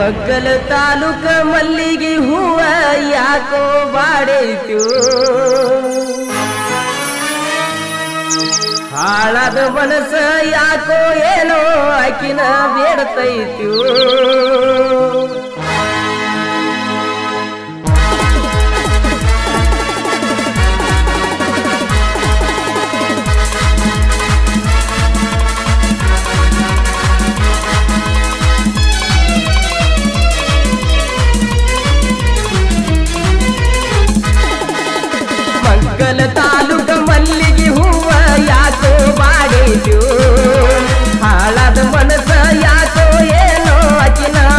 ಮಗ್ಗಲ ತಾಲೂಕ ಮಲ್ಲಿಗೆ ಹೂವ ಯಾಕೋ ಬಾಡೈತು ಹಾಳಾದ ಮನಸ್ಸ ಯಾಕೋ ಏನೋ ಆಕಿನ ಬೇಡತೈತು ಮಗ್ಗಲ ತಾಲೂಕ ಮಲ್ಲಿಗೆ ಹೂವ ಯಾಕೋ ಬಾಡೈತು ಹಾಳಾದ ಮನಸ್ಸ ಯಾಕೋ ಏನೋ ಅಚಿನ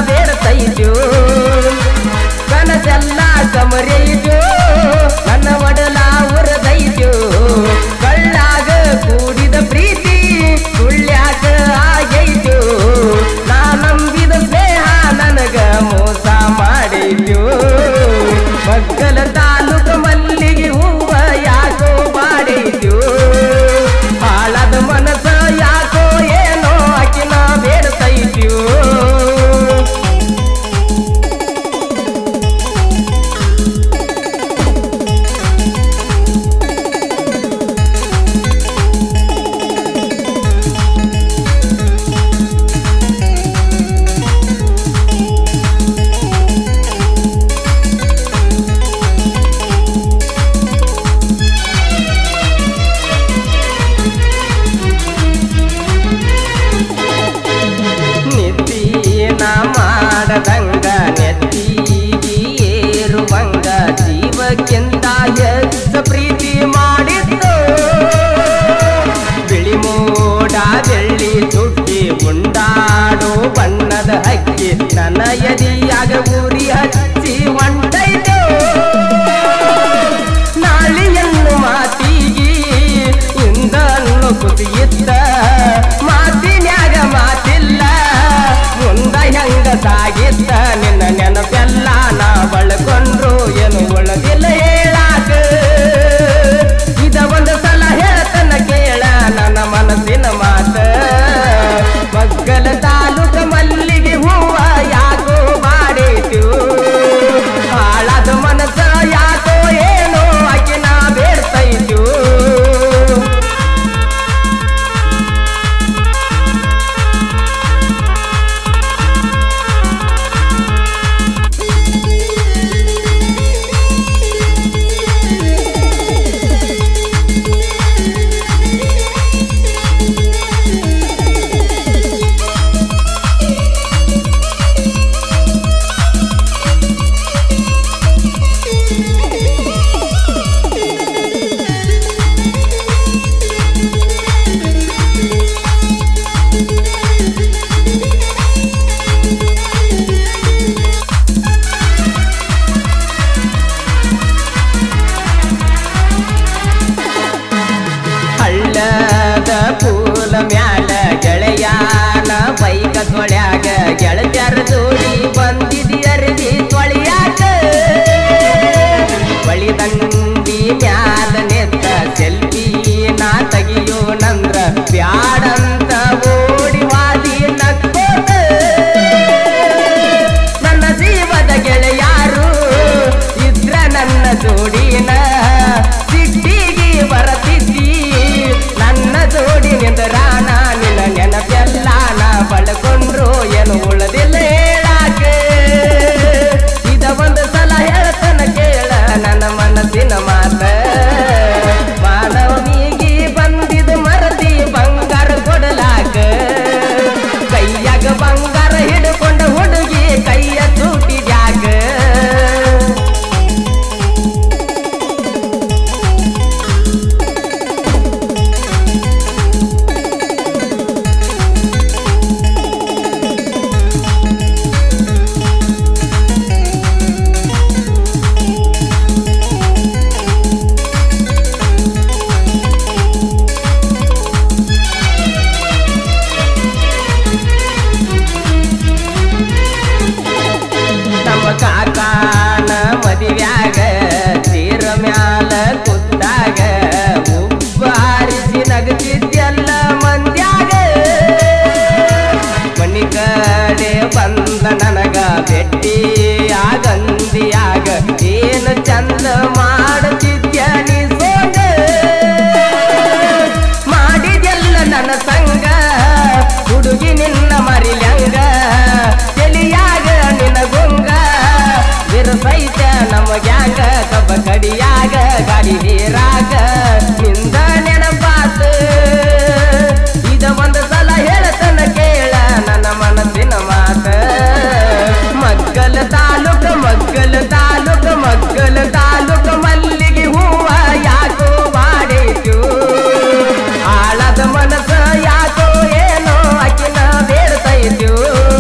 ಗಾಡಿ ಹೇರಾಗ ನಿಂದ ನೆನಪಾತ ಇದ ಒಂದು ಸಲ ಹೇಳತನ ಕೇಳ ನನ್ನ ಮನಸ್ಸಿನ ಮಾತ ಮಗ್ಗಲ ತಾಲೂಕ ಮಗ್ಗಲ ತಾಲೂಕ ಮಗ್ಗಲ ತಾಲೂಕ ಮಲ್ಲಿಗೆ ಹೂವ ಯಾಕೋ ಬಾಡೇತು ಆಳದ ಮನಸ್ಸ ಯಾಕೋ ಏನೋ ಅಕಿನ ಬೇಡ್ತೈತು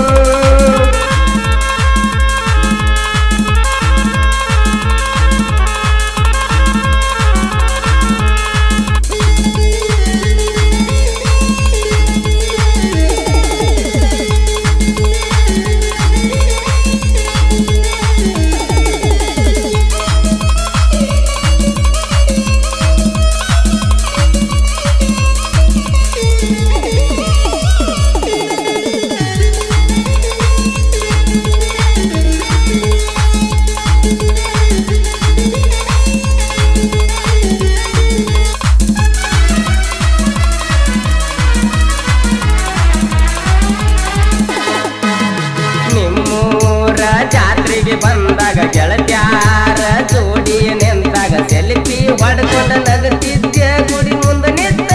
ನಿಮ್ಮೂರ ಜಾತ್ರೆಗೆ ಬಂದಾಗ ಗೆಳತ್ಯಾರ ಜೋಡಿ ನಿಂತಾಗ ಸೆಲ್ಫಿ ಹೊಡ್ಕೊಂಡ ನಗತಿದ್ದೆ ಗುಡಿ ಮುಂದೆ ನಿಂತ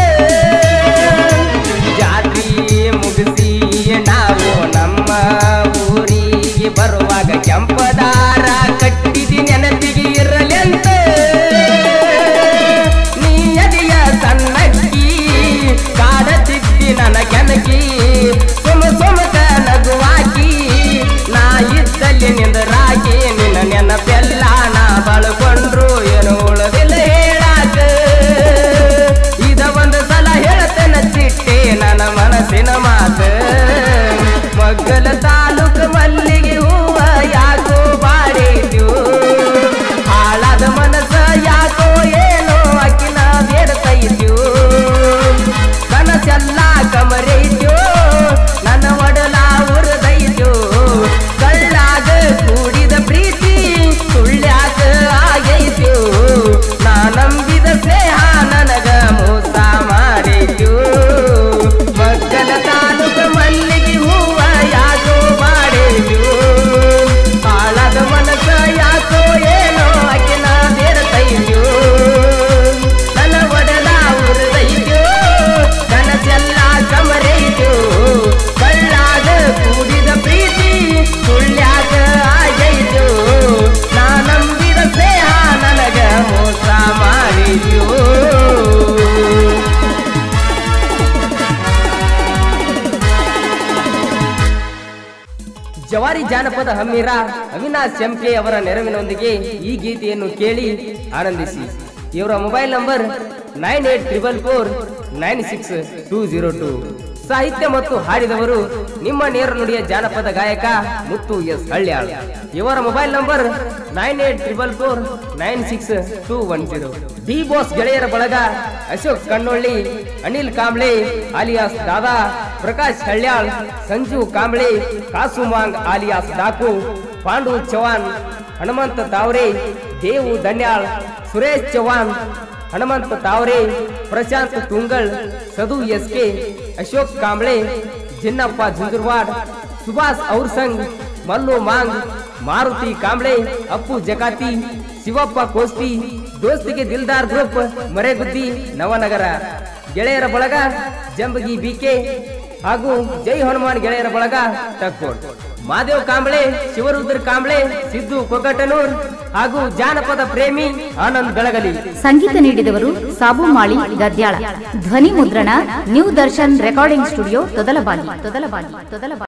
ಜಾತ್ರಿ ಮುಗಿಸಿ ನಾವು ನಮ್ಮ ಊರಿಗೆ ಬರುವಾಗ ಕೆಂಪದಾರ ಕಟ್ಟಿದಿ ನೆನಪಿಗೆ ಇರಲೆಂತ ನೀ ಎದೆಯ ಸಣ್ಣಕ್ಕಿ ಕಾಡತಿದ್ದಿ ನನ್ನ ಕೆನಕಿ ಸುಮ ಸುಮಕ ನಗುವಾಕಿ ನಾ ಇದ್ದಲ್ಲಿ ನಿಂದರಾಗಿ ನಿನ್ನ ನೆನಪೆಲ್ಲ ನಾ ಬಳಕೊಂಡ್ರು ಏನು ಉಳದಿಲ್ಲ ಹೇಳಾಕ ಇದ ಒಂದು ಸಲ ಹೇಳತನ ಚಿಟ್ಟೆ ನನ್ನ ಮನಸ್ಸಿನ ಮಾತ ಮಗ್ಗಲ ತಾಲೂಕು ಮಲ್ಲಿಗೆ ಹೂವ ಯಾಕೋ ಬಾಡೇತು ಹಾಳಾದ ಮನಸ್ಸ ಯಾಕೋ ಏನೋ ಅಕಿನ ಬೇಡ್ತೈತು ಕನಸೆಲ್ಲ ಕಮರೈತು ನನ್ನ ಒಡಲ ಉರದೈತು ಕಳ್ಳಾಗ ಕೂಡಿದ ಪ್ರೀತಿ ಸುಳ್ಳ್ಯಾಗ ಆಗೈತು ನಾ ನಂಬಿದ ಸ್ನೇಹ ನನಗ ಮೋಸ ಮಾಡೈತು ಮಗ್ಗಲ ತಾಲೂಕ ಮಲ್ಲಿಗೆ ಹೂವ ಯಾಕೋ ಮಾಡೈತು ಹಾಳಾದ ಮನಸ್ಸ ಯಾಕೋ ಏನೋ ಅಕಿನ ಬೇಡ್ತೈತು ನನ್ನ ಒಡಲ ಉರಿದೈತು ಕನಸೆಲ್ಲ ಕಮರೈತು ಕಳ್ಳಾಗ ಕೂಡಿದ ಪ್ರೀತಿ ಸುಳ್ಳ್ಯಾಗ ಆಗೈತು ನಾ ನಂಬಿದ ಸ್ನೇಹ ನನಗ ಮೋಸ ಮಾಡಿತು ಜವಾರಿ ಜಾನಪದ ಹಮ್ಮಿರ ಅವಿನಾಶ್ ಎಂಕೆ ಅವರ ನೆರವಿನೊಂದಿಗೆ ಈ ಗೀತೆಯನ್ನು ಕೇಳಿ ಆನಂದಿಸಿ ಇವರ mobile number nine eight triple four nine six two zero two ಸಾಹಿತ್ಯ ಮತ್ತು ಹಾಡಿದವರು ನಿಮ್ಮ ನೇರ ನುಡಿಯ ಜಾನಪದ ಗಾಯಕ ಮುತ್ತು ಎಸ್ ಹಳ್ಳ್ಯಾಳ್ ಇವರ mobile number nine eight triple four nine six two one zero D boss ಗೆಳೆಯರ ಬಳಗ Ashok Kannolli Anil Kamble alias Dada Prakash Halyal Sanju Kamble Kasumang alias Daku Pandu Chavan Hanumanta Tavre Devu Dandyal Suresh Chavan Hanumanta Tavre Prashant Tungal Sadu S K Ashok Kamble Jinnappa Junjurwad Subhash Aursang Mallu Mang Maruti Kamble Appu Jakati Shivappa Kosti ದೋಸ್ತಿಗೆ ದಿಲ್ದಾರ್ ಗ್ರೂಪ್ ಮರೆಗುದ್ದಿ ನವನಗರ ಗೆಳೆಯರ ಬಳಗ ಜಂಬಗಿ ಬಿಕೆ ಹಾಗೂ ಜೈ ಹನುಮಾನ್ ಗೆಳೆಯರ ಬಳಗ ಟಕ್ಕೋಡ್ ಮಾದೇವ್ ಕಾಂಬ್ಳೆ ಶಿವರುದ್ರ ಕಾಂಬ್ಳೆ ಸಿದ್ದು ಕೊಗಟನೂರ್ ಹಾಗೂ ಜಾನಪದ ಪ್ರೇಮಿ ಆನಂದ್ ಬೆಳಗಲಿ ಸಂಗೀತ ನೀಡಿದವರು ಸಾಬು ಮಾಳಿ ಗದ್ಯಾಳ ಧ್ವನಿ ಮುದ್ರಣ new Darshan recording studio Todalbagi Todalbagi Todalbagi